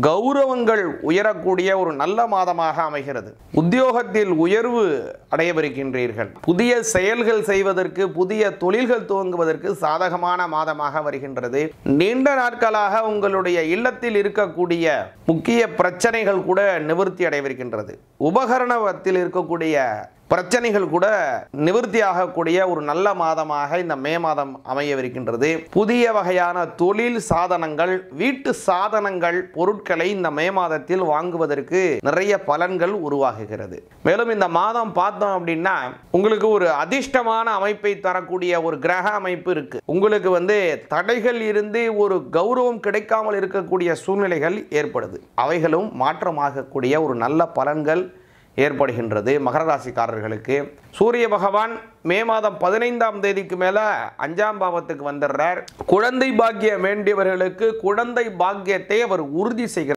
கௌரவங்கள் உயரக்கூடிய ஒரு நல்ல மாதமாக அமைகிறது உத்தியோகத்தில் உயர்வு அடையவிருக்கின்றீர்கள் புதிய செயல்கள் செய்வதற்கு புதிய தொழில்கள் துவங்குவதற்கு சாதகமான மாதமாக வருகின்றது நீண்ட நாட்களாக உங்களுடைய இல்லத்தில் இருக்கக்கூடிய முக்கிய பிரச்சனைகள் கூட நிவர்த்தி அடையவிருக்கின்றது உபகரணத்தில் இருக்கக்கூடிய பிரச்சனைகள் கூட நிவர்த்தி ஆகக்கூடிய ஒரு நல்ல மாதமாக இந்த மே மாதம் அமையவிருக்கின்றது புதிய வகையான தொழில் சாதனங்கள் வீட்டு சாதனங்கள் பொருட்களை இந்த மே மாதத்தில் வாங்குவதற்கு நிறைய பலன்கள் உருவாகுகிறது மேலும் இந்த மாதம் பார்த்தோம் அப்படின்னா உங்களுக்கு ஒரு அதிர்ஷ்டமான அமைப்பை தரக்கூடிய ஒரு கிரக அமைப்பு இருக்கு உங்களுக்கு வந்து தடைகள் இருந்து ஒரு கௌரவம் கிடைக்காமல் இருக்கக்கூடிய சூழ்நிலைகள் ஏற்படுது அவைகளும் மாற்றமாகக்கூடிய ஒரு நல்ல பலன்கள் ஏற்படுகின்றது மகர ராசிக்காரர்களுக்கு சூரிய பகவான் மே மாதம் பதினைந்தாம் தேதிக்கு மேலே அஞ்சாம் பாவத்துக்கு வந்துடுறார் குழந்தை பாக்கியம் வேண்டியவர்களுக்கு குழந்தை பாக்கியத்தை அவர் உறுதி செய்கிறார்